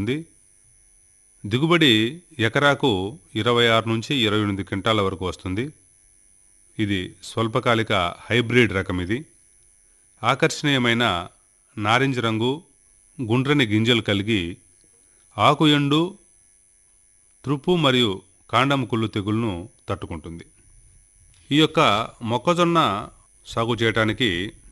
ఉంది దిగుబడి ఎకరాకు ఇరవై ఆరు నుంచి ఇరవై ఎనిమిది క్వింటాల వరకు వస్తుంది ఇది స్వల్పకాలిక హైబ్రిడ్ రకం ఇది ఆకర్షణీయమైన నారింజ రంగు గుండ్రని గింజలు కలిగి ఆకు ఎండు త్రుప్పు మరియు కాండం కుళ్ళు తెగుళ్లను తట్టుకుంటుంది ఈ యొక్క మొక్కజొన్న సాగు చేయటానికి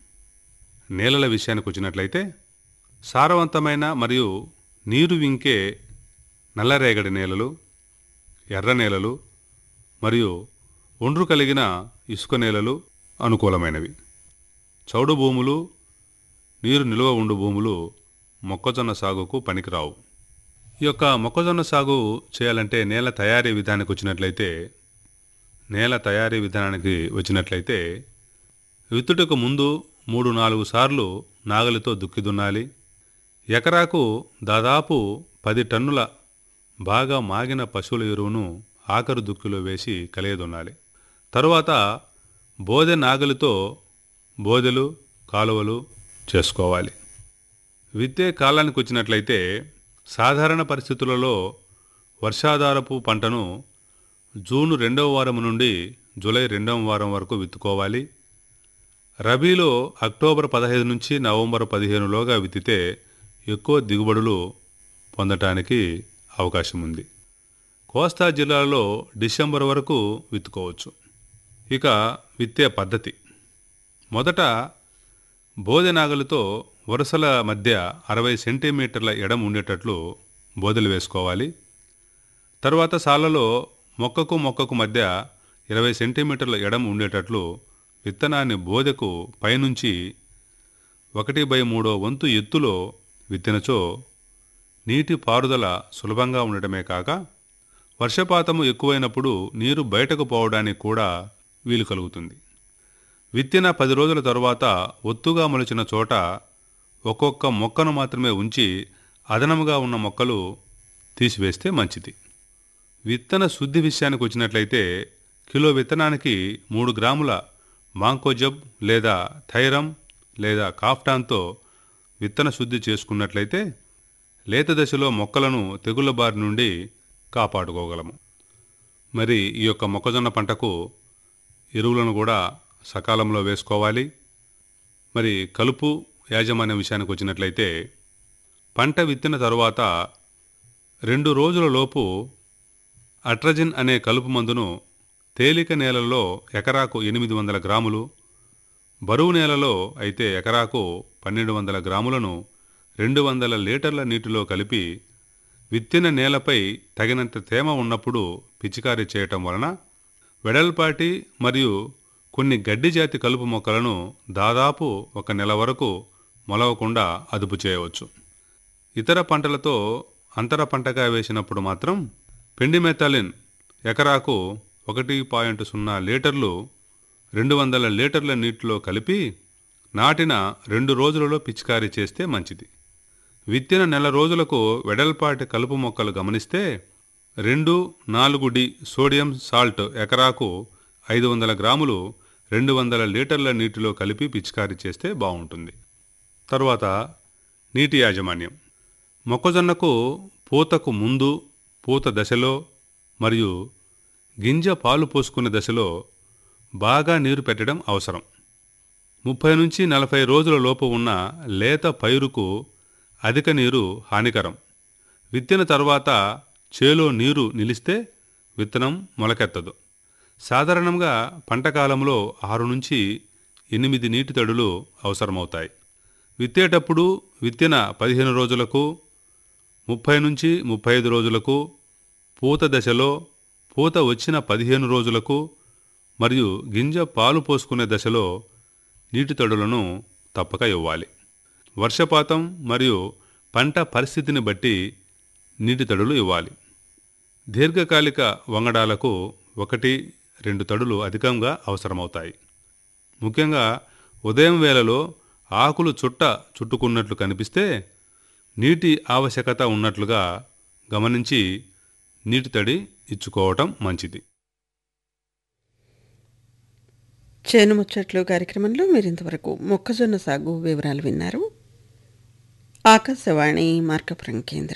నేలల విషయానికి వచ్చినట్లయితే సారవంతమైన మరియు నీరు వింకే నల్లరేగడి నేలలు ఎర్ర నేలలు మరియు ఒండ్రు కలిగిన ఇసుక నేలలు అనుకూలమైనవి చౌడు భూములు నీరు నిల్వ ఉండు భూములు మొక్కజొన్న సాగుకు పనికిరావు ఈ యొక్క మొక్కజొన్న సాగు చేయాలంటే నేల తయారీ విధానానికి వచ్చినట్లయితే నేల తయారీ విధానానికి వచ్చినట్లయితే విత్తుటకు ముందు మూడు నాలుగు సార్లు నాగలితో దుక్కి దున్నాలి ఎకరాకు దాదాపు పది టన్నుల బాగా మాగిన పశువుల ఎరువును ఆఖరు దుక్కిలో వేసి కలియదున్నాలి తరువాత బోదె నాగలితో బోదెలు కాలువలు చేసుకోవాలి విత్తే కాలానికి వచ్చినట్లయితే సాధారణ పరిస్థితులలో వర్షాధారపు పంటను జూన్ రెండవ వారం నుండి జూలై రెండవ వారం వరకు విత్తుకోవాలి రబీలో అక్టోబర్ పదహైదు నుంచి నవంబర్ పదిహేనులోగా విత్తితే ఎక్కువ దిగుబడులు పొందటానికి అవకాశం ఉంది కోస్తా జిల్లాలో డిసెంబర్ వరకు విత్తుకోవచ్చు ఇక విత్తే పద్ధతి మొదట బోదె నాగలితో వరుసల మధ్య అరవై సెంటీమీటర్ల ఎడం ఉండేటట్లు బోదెలు వేసుకోవాలి తర్వాత సాలలో మొక్కకు మొక్కకు మధ్య ఇరవై సెంటీమీటర్ల ఎడం ఉండేటట్లు విత్తనాన్ని బోదెకు పైనుంచి ఒకటి బై మూడో వంతు ఎత్తులో విత్తినచో నీటి పారుదల సులభంగా ఉండటమే కాక వర్షపాతము ఎక్కువైనప్పుడు నీరు బయటకు పోవడానికి కూడా వీలు కలుగుతుంది విత్తిన పది రోజుల తరువాత ఒత్తుగా మొలిచిన చోట ఒక్కొక్క మొక్కను మాత్రమే ఉంచి అదనముగా ఉన్న మొక్కలు తీసివేస్తే మంచిది విత్తన శుద్ధి విషయానికి వచ్చినట్లయితే కిలో విత్తనానికి మూడు గ్రాముల మాంకోజబ్ లేదా థైరమ్ లేదా కాఫ్టాన్తో విత్తన శుద్ధి చేసుకున్నట్లయితే లేత దశలో మొక్కలను తెగుళ్ళ బారి నుండి కాపాడుకోగలము మరి ఈ యొక్క మొక్కజొన్న పంటకు ఎరువులను కూడా సకాలంలో వేసుకోవాలి మరి కలుపు యాజమాన్య విషయానికి వచ్చినట్లయితే పంట విత్తిన తరువాత రెండు రోజుల లోపు అట్రజిన్ అనే కలుపు మందును తేలిక నేలల్లో ఎకరాకు ఎనిమిది వందల గ్రాములు బరువు నేలలో అయితే ఎకరాకు పన్నెండు వందల గ్రాములను రెండు వందల లీటర్ల నీటిలో కలిపి విత్తిన నేలపై తగినంత తేమ ఉన్నప్పుడు పిచికారీ చేయటం వలన వెడల్పాటి మరియు కొన్ని గడ్డి జాతి కలుపు మొక్కలను దాదాపు ఒక నెల వరకు మొలవకుండా అదుపు చేయవచ్చు ఇతర పంటలతో అంతర పంటగా వేసినప్పుడు మాత్రం పెండిమెథాలిన్ ఎకరాకు ఒకటి పాయింట్ సున్నా లీటర్లు రెండు వందల లీటర్ల నీటిలో కలిపి నాటిన రెండు రోజులలో పిచికారీ చేస్తే మంచిది విత్తిన నెల రోజులకు వెడల్పాటి కలుపు మొక్కలు గమనిస్తే రెండు నాలుగు డి సోడియం సాల్ట్ ఎకరాకు ఐదు వందల గ్రాములు రెండు వందల లీటర్ల నీటిలో కలిపి పిచికారీ చేస్తే బాగుంటుంది తరువాత నీటి యాజమాన్యం మొక్కజొన్నకు పూతకు ముందు పూత దశలో మరియు గింజ పాలు పోసుకునే దశలో బాగా నీరు పెట్టడం అవసరం ముప్పై నుంచి నలభై రోజుల లోపు ఉన్న లేత పైరుకు అధిక నీరు హానికరం విత్తిన తర్వాత చేలో నీరు నిలిస్తే విత్తనం మొలకెత్తదు సాధారణంగా పంట కాలంలో ఆరు నుంచి ఎనిమిది నీటి తడులు అవసరమవుతాయి విత్తేటప్పుడు విత్తిన పదిహేను రోజులకు ముప్పై నుంచి ముప్పై ఐదు రోజులకు పూత దశలో పూత వచ్చిన పదిహేను రోజులకు మరియు గింజ పాలు పోసుకునే దశలో నీటి తడులను తప్పక ఇవ్వాలి వర్షపాతం మరియు పంట పరిస్థితిని బట్టి నీటి తడులు ఇవ్వాలి దీర్ఘకాలిక వంగడాలకు ఒకటి రెండు తడులు అధికంగా అవసరమవుతాయి ముఖ్యంగా ఉదయం వేళలో ఆకులు చుట్ట చుట్టుకున్నట్లు కనిపిస్తే నీటి ఆవశ్యకత ఉన్నట్లుగా గమనించి నీటి తడి ఇచ్చుకోవటం మంచిది చేను ముచ్చట్లు కార్యక్రమంలో మీరు ఇంతవరకు మొక్కజొన్న సాగు వివరాలు విన్నారు ఆకాశవాణి మార్కపురం కేంద్రం